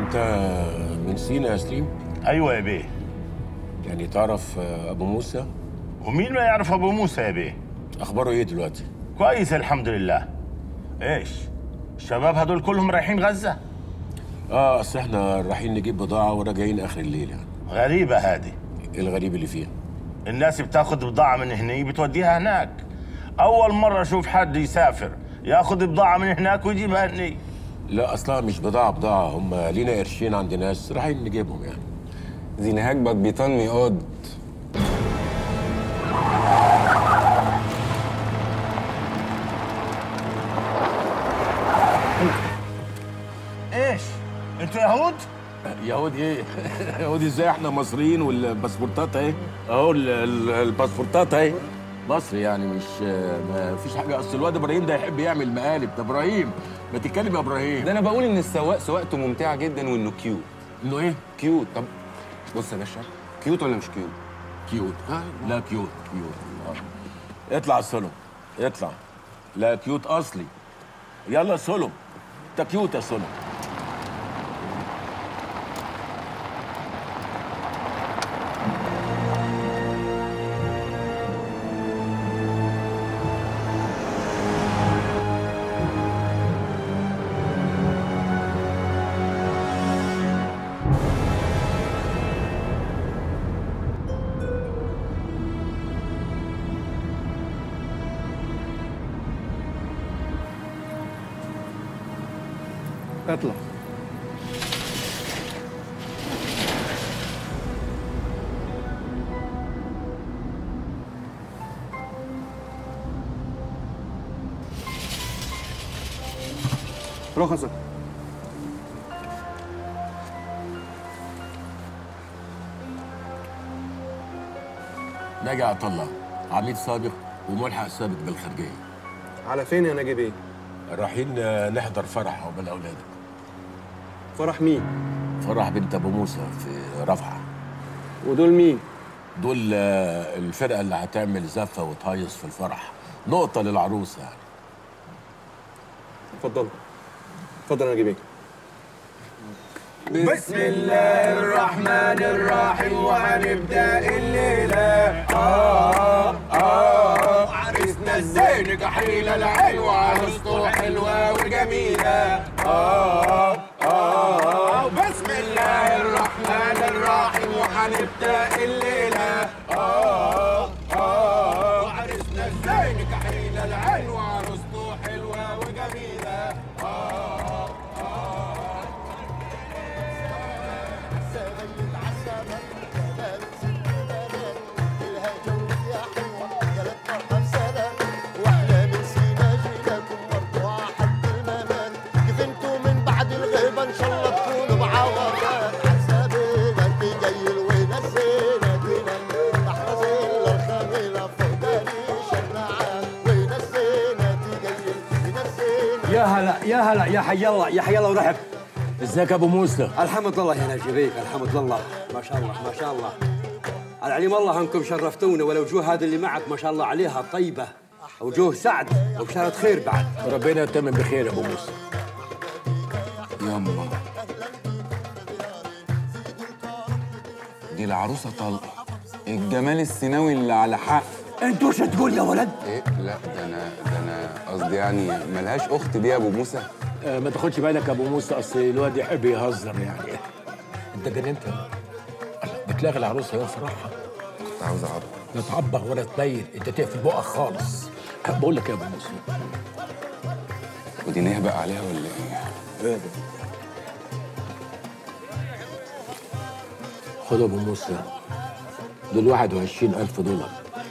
انت من سينا يا سليم ايوه يا بيه يعني تعرف ابو موسى ومين ما يعرف ابو موسى يا بيه اخباره ايه دلوقتي كويس الحمد لله ايش الشباب هدول كلهم رايحين غزه اه اصل احنا رايحين نجيب بضاعه وراجعين اخر الليل يعني غريبه هذه ايه الغريب اللي فيها الناس بتاخد بضاعه من هنا بتوديها هناك اول مره اشوف حد يسافر ياخد بضاعه من هناك ويجيبها هني لا اصلا مش بضاعه بضاعه هم لينا قرشين عند ناس رايحين نجيبهم يعني Sie eine Hackback بيطن ميقود ايش انتوا يهود يهود ايه يهود ازاي احنا مصريين والباسبورتات اهي اهو ال- ال- الباسبورتات اهي مصري يعني مش ما فيش حاجه اصل الواد ابراهيم ده يحب يعمل مقالب ده ابراهيم ما تتكلم يا ابراهيم ده انا بقول ان السواق سواقته ممتعه جدا وانه كيوت انه ايه كيوت طب بص يا باشا كيوت ولا مش كيوت كيوت ها لا كيوت كيوت آه. اطلع سولو اطلع لا كيوت اصلي يلا سولو انت كيوت يا سولو اطلع رخصك ناجي عطله عميد سابق وملحق سابق بالخارجيه على فين يا نجيب ايه رايحين آه، نحضر فرح عقبال اولادك فرح مين فرح بنت ابو موسى في رفح ودول مين دول آه، الفرقه اللي هتعمل زفه وتهيص في الفرح نقطه للعروسه يعني اتفضل اتفضل يا نجيب ايه بسم الله الرحمن الرحيم وهنبدا الليله اه اه عرسنا الزين كحيله الحلوه عروسته حلوه وجميله اه اه بسم الله الرحمن الرحيم وهنبدا الليله اه اه عرسنا الزين كحيله الحلوه عروسته حلوه وجميله اه واحنا من سينا جيناكم مرفوعة حد المنال كيف انتوا من بعد الغيبة ان شاء الله تكونوا معوضات عسابينا تجي ونسينا دينا تحت ظل الخميلة فوق داري شمعة ونسينا تجي ونسينا يا هلا يا هلا يا حي الله يا حي الله ورحب ازيك يا ابو موسى الحمد لله يا نجيبيك الحمد لله ما شاء الله ما شاء الله العليم الله انكم شرفتونا والوجوه هذه اللي معك ما شاء الله عليها طيبه وجوه سعد وبشارة خير بعد ربنا يتمم بخير يا ابو موسى يما دي العروسه طلقه الجمال السيناوي اللي على حق انت وش تقول يا ولد ايه لا ده انا ده انا قصدي يعني ملهاش اخت دي يا ابو موسى آه، ما تاخدش بالك يا ابو موسى اصل الواد يحب يهزر يعني انت جننت بتلاغي العروسه يوم فرحها كنت عاوز اعرف لا تعبغ ولا تنيل انت تقفل بقك خالص بقول لك يا ابو موسى ودي نهبق عليها ولا ايه خد يا ابو موسى دول 21000 دولار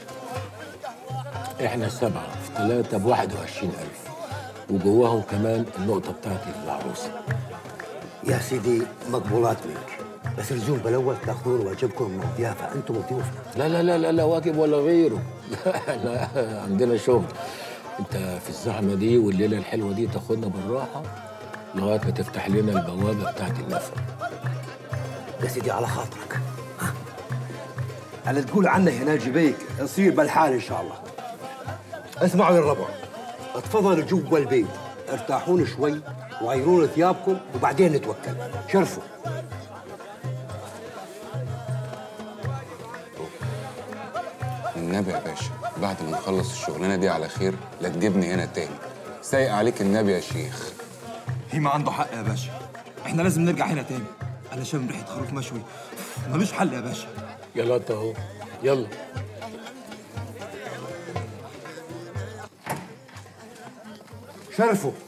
احنا سبعه في ثلاثه ب 21000 وجواهم كمان النقطه بتاعتي للعروسه يا سيدي مقبولات منك بس لزوم بالاول تاخذون واجبكم من الضيافه انتم وضيوفنا لا لا لا لا, لا واجب ولا غيره لا عندنا شغل انت في الزحمه دي والليله الحلوه دي تاخدنا بالراحه لغايه ما تفتح لنا البوابه بتاعت النفق يا سيدي على خاطرك اللي تقول عنه هنا جبيك يصير بالحال ان شاء الله اسمعوا يا الربع تفضلوا جوا البيت ارتاحون شوي وغيرون ثيابكم وبعدين نتوكل شرفوا النبي يا باشا بعد ما نخلص الشغلانه دي على خير لا تجيبني هنا تاني سايق عليك النبي يا شيخ هيما عنده حق يا باشا احنا لازم نرجع هنا تاني انا شامم ريحه خروف مشوي ملوش حل يا باشا يلا انت اهو يلا شرفوا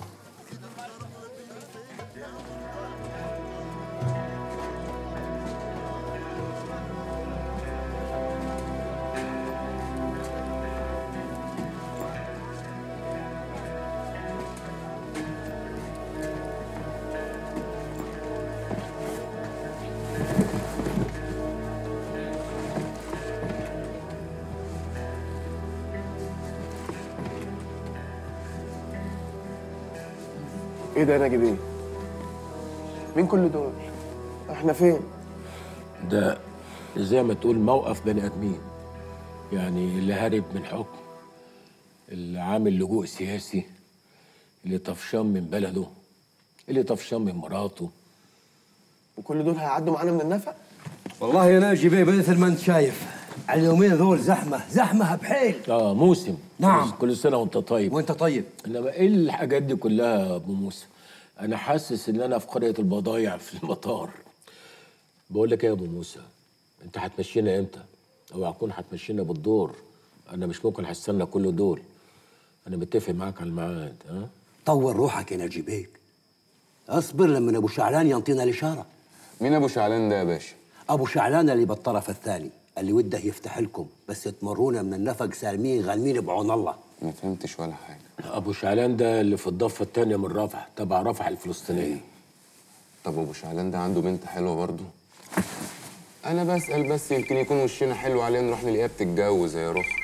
ايه ده يا ناجي بيه؟ مين كل دول؟ احنا فين؟ ده زي ما تقول موقف بني ادمين يعني اللي هارب من حكم اللي عامل لجوء سياسي اللي طفشان من بلده اللي طفشان من مراته وكل دول هيعدوا معانا من النفق؟ والله يا ناجي بيه مثل ما انت شايف اليومين ذول زحمه زحمه بحيل اه موسم نعم. كل سنه وانت طيب وانت طيب انما ايه الحاجات دي كلها يا ابو موسى انا حاسس ان انا في قريه البضايع في المطار بقول لك ايه يا ابو موسى انت هتمشينا امتى او هتكون هتمشينا بالدور انا مش ممكن هستنى كل دول انا متفق معاك على الميعاد ها طور روحك يا ناجي بيك اصبر لما ابو شعلان ينطينا الاشاره مين ابو شعلان ده يا باشا ابو شعلان اللي بالطرف الثاني اللي وده يفتح لكم بس تمرونا من النفق سالمين غالمين بعون الله ما فهمتش ولا حاجه ابو شعلان ده اللي في الضفه الثانيه من رفح تبع رفح الفلسطينيه طب ابو شعلان ده عنده بنت حلوه برضه انا بسال بس يمكن يكون وشنا حلو عليه نروح نلاقيها بتتجوز يا روح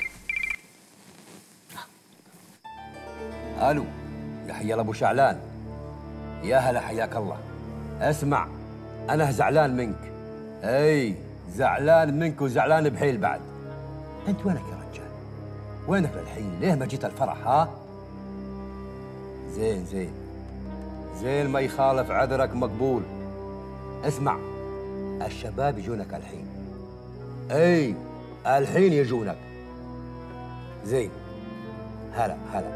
الو يا حي ابو شعلان يا هلا حياك الله اسمع انا زعلان منك اي زعلان منك وزعلان بحيل بعد انت وينك يا رجال وينك للحين ليه ما جيت الفرح ها زين زين زين ما يخالف عذرك مقبول اسمع الشباب يجونك الحين اي الحين يجونك زين هلا هلا